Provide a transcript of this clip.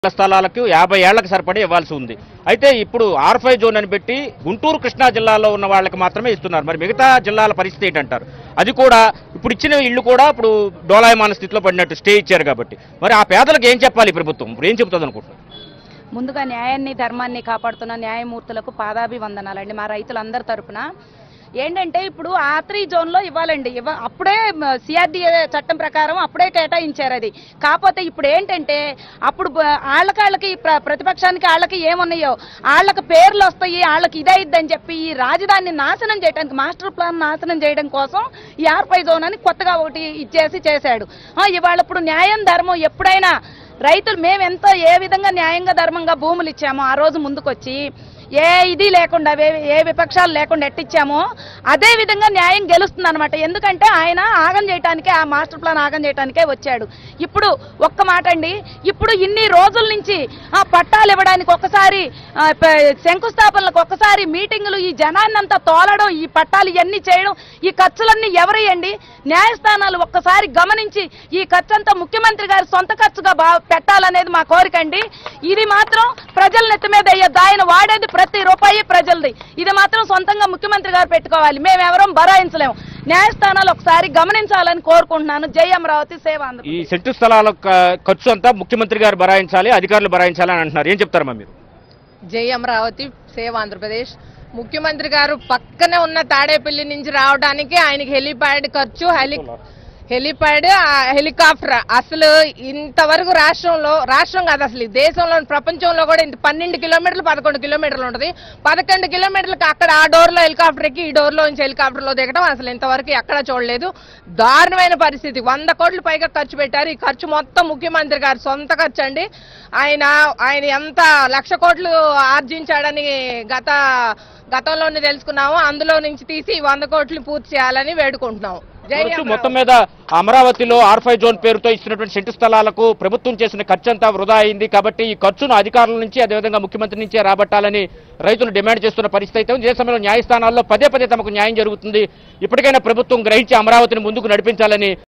స్థలాలకు యాభై ఏళ్లకు సరిపడి ఇవ్వాల్సి ఉంది అయితే ఇప్పుడు ఆర్ ఫైవ్ జోన్ అని పెట్టి గుంటూరు కృష్ణా జిల్లాలో ఉన్న వాళ్ళకి మాత్రమే ఇస్తున్నారు మరి మిగతా జిల్లాల పరిస్థితి ఏంటంటారు అది కూడా ఇప్పుడు ఇచ్చిన ఇల్లు కూడా ఇప్పుడు డోలాయమాన స్థితిలో పడినట్టు స్టే ఇచ్చారు కాబట్టి మరి ఆ పేదలకు ఏం చెప్పాలి ఈ ప్రభుత్వం ఇప్పుడు ఏం చెబుతుంది అనుకుంటున్నారు ముందుగా న్యాయాన్ని ధర్మాన్ని కాపాడుతున్న న్యాయమూర్తులకు పాదాభివందనాలండి మా రైతులందరి తరపున ఏంటంటే ఇప్పుడు ఆ త్రీ జోన్లో ఇవ్వాలండి ఇవ్వ అప్పుడే సిఆర్డీఏ చట్టం ప్రకారం అప్పుడే కేటాయించారు అది కాకపోతే ఇప్పుడు ఏంటంటే అప్పుడు బ- వాళ్ళకాళ్ళకి ప్ర ప్రతిపక్షానికి వాళ్ళకి ఏమున్నాయో వాళ్ళకి పేర్లు వస్తాయి వాళ్ళకి ఇదైద్దని చెప్పి ఈ రాజధానిని నాశనం చేయడానికి మాస్టర్ ప్లాన్ నాశనం చేయడం కోసం ఈ ఆర్పై జోన్ అని కొత్తగా ఒకటి ఇచ్చేసి చేశాడు ఆ, ఇవాళ ఇప్పుడు న్యాయం ధర్మం ఎప్పుడైనా రైతులు మేము ఎంతో ఏ విధంగా న్యాయంగా ధర్మంగా భూములు ఇచ్చామో ఆ రోజు ముందుకొచ్చి ఏ ఇది లేకుండా ఏ- ఏ విపక్షాలు లేకుండా ఎట్టిచ్చామో అదే విధంగా న్యాయం గెలుస్తుంది అనమాట ఎందుకంటే ఆయన ఆగం చేయటానికే ఆ మాస్టర్ ప్లాన్ ఆగం చేయటానికే వచ్చాడు ఇప్పుడు ఒక్క మాట అండి ఇప్పుడు ఇన్ని రోజుల నుంచి ఆ పట్టాలు ఇవ్వడానికి ఒక్కసారి ఆ, ప- శంకుస్థాపనలకు ఒక్కసారి మీటింగులు ఈ జనాన్నంతా తోలడం ఈ పట్టాలు ఇవన్నీ చేయడం ఈ ఖర్చులన్నీ ఎవరయ్యండి న్యాయస్థానాలు ఒక్కసారి గమనించి ఈ ఖర్చు అంతా ముఖ్యమంత్రి గారి సొంత ఖర్చుగా బా పెట్టాలనేది మా కోరిక అండి ఇది మాత్రం ప్రజల నెత్తి మీద అయ్యొద్దు ఆయన వాడేది ప్రతి రూపాయి ప్రజలది ఇది మాత్రం సొంతంగా ముఖ్యమంత్రి గారు పెట్టుకోవాలి మేము ఎవరం బరాయించలేము న్యాయస్థానాలు ఒకసారి గమనించాలని కోరుకుంటున్నాను జై అమరావతి సేవ ఆంధ్ర ఈ సెంటు స్థలాల క- ఖర్చు అంతా ముఖ్యమంత్రి గారు భరాయించాలి అధికారులు భరాయించాలి అని అంటున్నారు ఏం చెప్తారమ్మా మీరు జై అమరావతి సేవ్ ఆంధ్రప్రదేశ్ ముఖ్యమంత్రి గారు పక్కనే ఉన్న తాడేపల్లి నుంచి రావడానికి ఆయనకి హెలిప్యాడ్ ఖర్చు హెలి హెలిప్యాడ్ ఆ హెలికాప్టర్ అసలు ఇంతవరకు రాష్ట్రంలో రాష్ట్రం కాదు అసలు ఈ దేశంలో ప్రపంచంలో కూడా ఇంత పన్నెండు కిలోమీటర్లు పదకొండు కిలోమీటర్లు ఉంటుంది పదకొండు కిలోమీటర్లకు అక్కడ ఆ డోర్లో హెలికాప్టర్ ఎక్కి ఈ డోర్లో నుంచి హెలికాప్టర్లో దిగడం అసలు ఇంతవరకు ఎక్కడ చూడలేదు దారుణమైన పరిస్థితి వంద కోట్లు పైగా ఖర్చు పెట్టారు ఈ ఖర్చు మొత్తం ముఖ్యమంత్రి గారు సొంత ఖర్చు అండి ఆయన ఆయన ఎంత లక్ష కోట్లు ఆర్జించాడని గత గతంలోనే తెలుసుకున్నాము అందులో నుంచి తీసి ఈ వంద కోట్లు పూర్తి చేయాలని వేడుకుంటున్నాము జై చూడొచ్చు, అమరావతి. మొత్తం మీద అమరావతిలో ఆర్ ఫైవ్ జోన్ పేరుతో ఇస్తున్నటువంటి సెంటు స్థలాలకు ప్రభుత్వం చేసిన ఖర్చు అంతా వృధా అయింది కాబట్టి ఈ ఖర్చును అధికారుల నుంచి అదేవిధంగా ముఖ్యమంత్రి నుంచే రాబట్టాలని రైతులు డిమాండ్ చేస్తున్న పరిస్థితి అయితే ఉంది. ఇదే సమయంలో న్యాయస్థానాల్లో పదే పదే తమకు న్యాయం జరుగుతుంది ఇప్పటికైనా ప్రభుత్వం గ్రహించి అమరావతిని ముందుకు నడిపించాలని